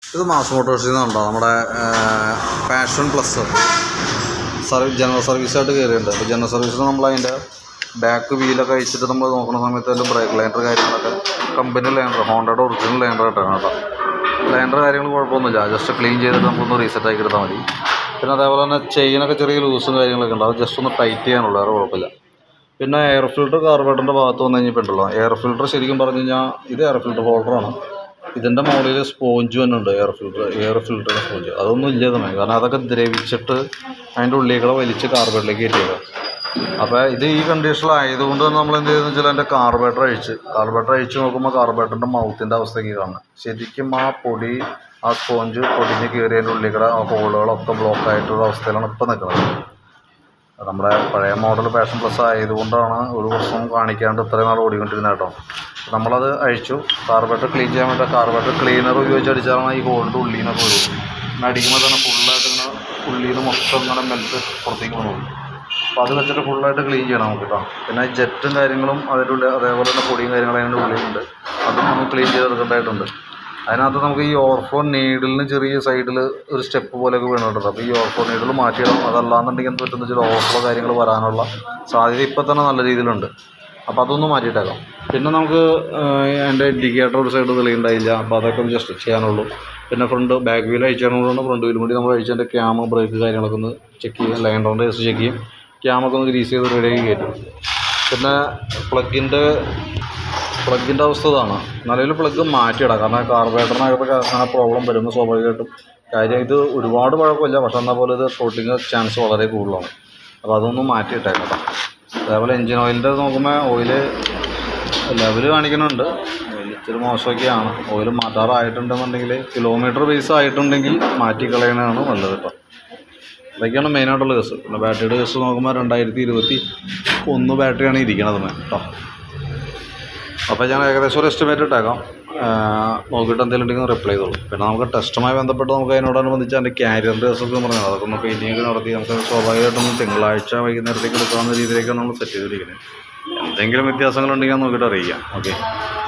ഇത് മാസ് മോട്ടോഴ്സിൽ നിന്നുണ്ടോ നമ്മുടെ പാഷൻ പ്ലസ് സർവീസ് ജനറൽ സർവീസായിട്ട് കയറിയിട്ടുണ്ട് അപ്പോൾ ജനറൽ സർവീസിൽ നമ്മൾ അതിൻ്റെ ബാക്ക് വീലൊക്കെ അഴിച്ചിട്ട് നമ്മൾ നോക്കുന്ന സമയത്ത് അതിൽ ബ്രേക്ക് ലൈൻഡർ കാര്യങ്ങളൊക്കെ കമ്പനി ലൈൻഡർ ഹോണ്ടയുടെ ഒറിജിനൽ ലൈൻഡർ ആയിട്ടാണ് കേട്ടോ ലൈൻഡർ കാര്യങ്ങൾ കുഴപ്പമൊന്നുമില്ല ജസ്റ്റ് ക്ലീൻ ചെയ്തിട്ട് നമുക്കൊന്ന് റീസെറ്റ് ആക്കി എടുത്താൽ മതി പിന്നെ അതേപോലെ തന്നെ ചെയിനൊക്കെ ചെറിയ ലൂസും കാര്യങ്ങളൊക്കെ ഉണ്ട് അത് ജസ്റ്റ് ഒന്ന് ടൈറ്റ് ചെയ്യാനുള്ളൂ വേറെ കുഴപ്പമില്ല പിന്നെ എയർ ഫിൽറ്റർ കാർബേറ്ററിൻ്റെ ഭാഗത്ത് വന്നു കഴിഞ്ഞിട്ടുണ്ടല്ലോ എയർ ഫിൽറ്റർ ശരിക്കും പറഞ്ഞു കഴിഞ്ഞാൽ ഇത് എയർ ഫിൽറ്റർ ഹോൾഡറാണ് ഇതിൻ്റെ മുകളിൽ സ്പോഞ്ച് തന്നെ ഉണ്ട് എയർ ഫിൽറ്റർ എയർ ഫിൽറ്ററിൻ്റെ സ്പോഞ്ച് അതൊന്നും ഇല്ല തന്നെ കാരണം അതൊക്കെ ദ്രവിച്ചിട്ട് അതിൻ്റെ ഉള്ളിലേക്കൂടെ വലിച്ച് കാർബേറ്റിലേക്ക് കയറ്റിയത് അപ്പോൾ ഇത് ഈ കണ്ടീഷനിലായതുകൊണ്ട് തന്നെ നമ്മൾ എന്ത് ചെയ്തെന്ന് വെച്ചാൽ അതിൻ്റെ കാർബേറ്റർ അഴിച്ച് കാർബേറ്റർ അഴിച്ച് നോക്കുമ്പോൾ കാർബേറ്ററിൻ്റെ മൗത്തിൻ്റെ അവസ്ഥയ്ക്ക് കാണുന്നത് ശരിക്കും ആ പൊടി ആ സ്പോഞ്ച് പൊടിഞ്ഞ് കയറിയതിൻ്റെ ഉള്ളിൽ കൂടെ ആ ഹോളുകളൊക്കെ ബ്ലോക്ക് ആയിട്ടുള്ള അവസ്ഥയിലാണ് ഇപ്പോൾ നിൽക്കുന്നത് നമ്മുടെ പഴയ മോഡൽ പാഷൻ പ്ലസ് ആയതുകൊണ്ടാണ് ഒരു പ്രശ്നം കാണിക്കാണ്ട് ഇത്രയും നാൾ ഓടിക്കൊണ്ടിരുന്നത് കേട്ടോ നമ്മളത് അഴിച്ചു കാർബേറ്റർ ക്ലീൻ ചെയ്യാൻ വേണ്ടി കാർബേറ്റർ ക്ലീനർ ഉപയോഗിച്ച് അടിച്ചാലാണ് ഈ ഹോളിൻ്റെ ഉള്ളിൽ നിന്നൊക്കെ വരും പിന്നെ അടിക്കുമ്പോൾ തന്നെ ഫുള്ളായിട്ട് ഇങ്ങനെ ഉള്ളിൽ നിന്ന് മൊത്തം ഇങ്ങനെ മെൽറ്റ് പുറത്തേക്ക് വന്നു അപ്പോൾ അത് വെച്ചിട്ട് ഫുള്ളായിട്ട് ക്ലീൻ ചെയ്യണം നമുക്ക് കേട്ടോ പിന്നെ ജെറ്റും കാര്യങ്ങളും അതിൻ്റെ ഉള്ളിൽ അതേപോലെ തന്നെ പൊടിയും കാര്യങ്ങളും അതിൻ്റെ ഉള്ളിലുണ്ട് അതും നമുക്ക് ക്ലീൻ ചെയ്തെടുക്കേണ്ടതായിട്ടുണ്ട് അതിനകത്ത് നമുക്ക് ഈ ഓർഫോൺ നീഡിലിന് ചെറിയ സൈഡിൽ ഒരു സ്റ്റെപ്പ് പോലെയൊക്കെ വീണിട്ടുണ്ട് അപ്പോൾ ഈ ഓർഫോൺ നീഡിൽ മാറ്റിയിടാം അതല്ലാന്നുണ്ടെങ്കിൽ എന്ത് പറ്റുന്ന വെച്ചാൽ ഓവർഫ്ലോ കാര്യങ്ങൾ വരാനുള്ള സാധ്യത ഇപ്പം തന്നെ നല്ല രീതിയിലുണ്ട് അപ്പോൾ അതൊന്ന് മാറ്റിയിട്ടേക്കാം പിന്നെ നമുക്ക് എൻ്റെ ഇൻഡിക്കേറ്റർ ഒരു സൈഡ് തെളിയുണ്ടായില്ല അപ്പോൾ അതൊക്കെ ഒന്ന് ജസ്റ്റ് ചെയ്യാനുള്ളൂ പിന്നെ ഫ്രണ്ട് ബാക്ക് വീൽ അയച്ചാണുള്ളൂ ഫ്രണ്ട് വീലും കൂടി നമ്മൾ അഴിച്ചതിൻ്റെ ക്യാമ ബ്രേക്ക് കാര്യങ്ങളൊക്കെ ഒന്ന് ചെക്ക് ചെയ്യും ലൈൻഡറിൻ്റെ കേസ് ചെക്ക് ചെയ്യും ക്യാമൊക്കെ ഒന്ന് ഗ്രീസ് ചെയ്ത് റെഡിയാക്കി കയറ്റും പിന്നെ പ്ലഗിൻ്റെ പ്ലഗിൻ്റെ അവസ്ഥ ഇതാണ് നിലവിൽ പ്ലഗ് മാറ്റിയിടാം കാരണം കാർബറേറ്ററിനകത്തൊക്കെ അങ്ങനെ പ്രോബ്ലം വരുമ്പോൾ സ്വാഭാവികമായിട്ടും കാര്യം ഇത് ഒരുപാട് പഴക്കമില്ല പക്ഷെ എന്നാൽ പോലെ ഇത് ഷോട്ടിങ് ചാൻസ് വളരെ കൂടുതലാണ് അപ്പോൾ അതൊന്ന് മാറ്റിയിട്ടേക്കാം കേട്ടോ അതേപോലെ എൻജിൻ ഓയിലിൻ്റെ നോക്കുമ്പോൾ ഓയിൽ ലെവൽ കാണിക്കുന്നുണ്ട് ഓയിൽ ഇച്ചിരി മോശമൊക്കെയാണ് ഓയിൽ മാറ്റാറായിട്ടുണ്ടെന്നുണ്ടെങ്കിൽ കിലോമീറ്റർ ബേസ് ആയിട്ടുണ്ടെങ്കിൽ മാറ്റിക്കളയണതാണ് നല്ലത് കേട്ടോ ഇതൊക്കെയാണ് മെയിനായിട്ടുള്ള കേസ് പിന്നെ ബാറ്ററിയുടെ കേസ് നോക്കുമ്പോൾ രണ്ടായിരത്തി ഇരുപത്തി ഒന്ന് ബാറ്ററിയാണ് ഇരിക്കണത് കേട്ടോ അപ്പോൾ ഞാൻ ഏകദേശം ഒരു എസ്റ്റിമേറ്റ് ഇട്ടേക്കാം നോക്കിയിട്ട് എന്തെങ്കിലും ഉണ്ടെങ്കിൽ റിപ്ലൈ ചെയ്തോളൂ പിന്നെ നമുക്ക് ടെസ്റ്റുമായി ബന്ധപ്പെട്ട് നമുക്ക് അതിനോടനുബന്ധിച്ച് അതിൻ്റെ ക്യാരിയറിൻ്റെ കേസൊക്കെ പറഞ്ഞു അതൊക്കെ ഒന്ന് പെയിൻറ്റിങ് നടത്തി നമുക്ക് സ്വാഭാവികമായിട്ടും തിങ്കളാഴ്ച വൈകുന്നേരത്തേക്ക് എടുക്കാവുന്ന രീതിയിലേക്കാണ് നമ്മൾ സെറ്റ് ചെയ്തിരിക്കുന്നത് എന്തെങ്കിലും വ്യത്യാസങ്ങളുണ്ടെങ്കിൽ നോക്കിയിട്ട് അറിയിക്കാം ഓക്കെ